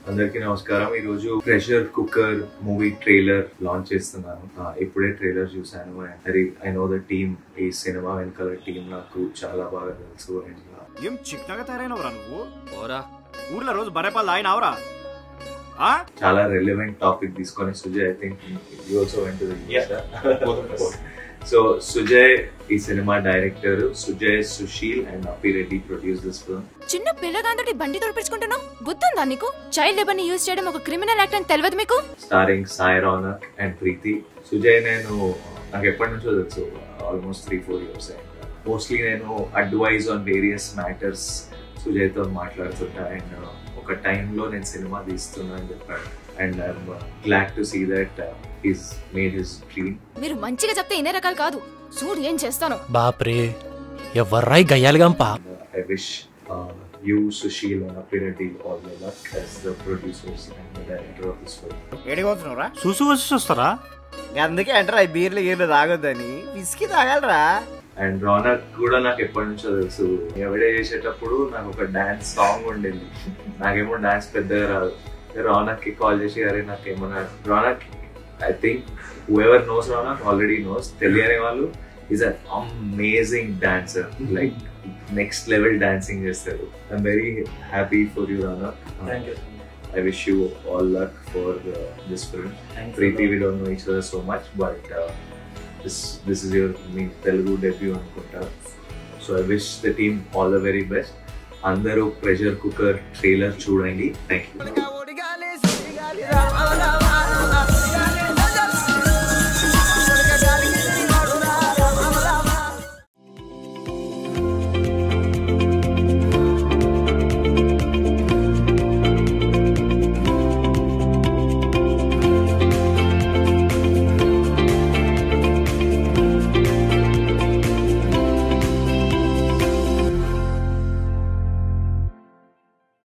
అందరికీ నమస్కారం ఈ రోజు pressure cooker movie trailer launch చేస్తున్నాను ఆ, ఇప్పుడే ట్రైలర్ చూసాను మరి ఐ నో ద టీమ్ ఈ సినిమా వెనకాల టీం నాకు చాలా బాగా తెలుసు అండ్ ఏం చిక్కగా తయారైనవరా నువ్వు ఓరా ఊర్లో రోజు బరేపాలు తాగినావురా ఆ? చాలా రెలవెంట్ టాపిక్ తీసుకొని Sujay I think you also went so Sujay ఈ సినిమా director Sujay Susheel and Appi Reddy produce this film చిన్న పిల్లగాంతటి బండి తోడిపించుకుంటున్నావు బుద్ధుందా నీకు చైల్డ్ లేబర్ ని యూజ్ చేయడం ఒక క్రిమినల్ యాక్ట్ అని తెలియదు మీకు స్టారింగ్ సాయి రౌనక్ అండ్ ప్రీతి సుజయ్ నేను నాకు ఎప్పటి నుంచో తెలుసు almost three four years mostly నేను అడ్వైజ్ ఆన్ వేరియస్ మ్యాటర్స్ సుజయ్తో మాట్లాడుతుంటా అండ్ ఒక టైంలో నేను సినిమా తీస్తున్నా అని చెప్పాడు and I'm glad to see that is made his dream మీరు మంచిగా చెప్తే ఇనే రకాలు కాదు చూడు ఏం చేస్తాను బాప్రే ఎవర్రాయి గయ్యాలిగంపా I wish you Susheel and Appireddy all the luck as the producers and the director of this film ఏడికి పోతున్నావురా చూసు వచ్చి వస్తారా అందుకే అంటారా ఈ బీర్లు గీర్లు తాగొద్దని విసికి తాగాలరా అండ్ రోనక్ కూడా నాకు ఎప్పటి నుంచో తెలుసు ఎవడే చేసేటప్పుడు నాకు ఒక డాన్స్ సాంగ్ ఉండేది నాకేమో డాన్స్ పెద్దగా రాదు రోనక్ కి కాల్ చేసి అరే నాకు ఏమన్నా Ronak I think ever knows Ronak already knows తెలియని వాళ్ళు is an amazing dancer like next level dancing చేస్తారు I'm very happy for you Ronak I wish you all luck for uh, this film. Preeti, we don't know each other so much, but uh, this this is your I mean, Telugu debut అనుకుంటా so I wish the team all the very best అందరూ pressure cooker trailer చూడండి thank you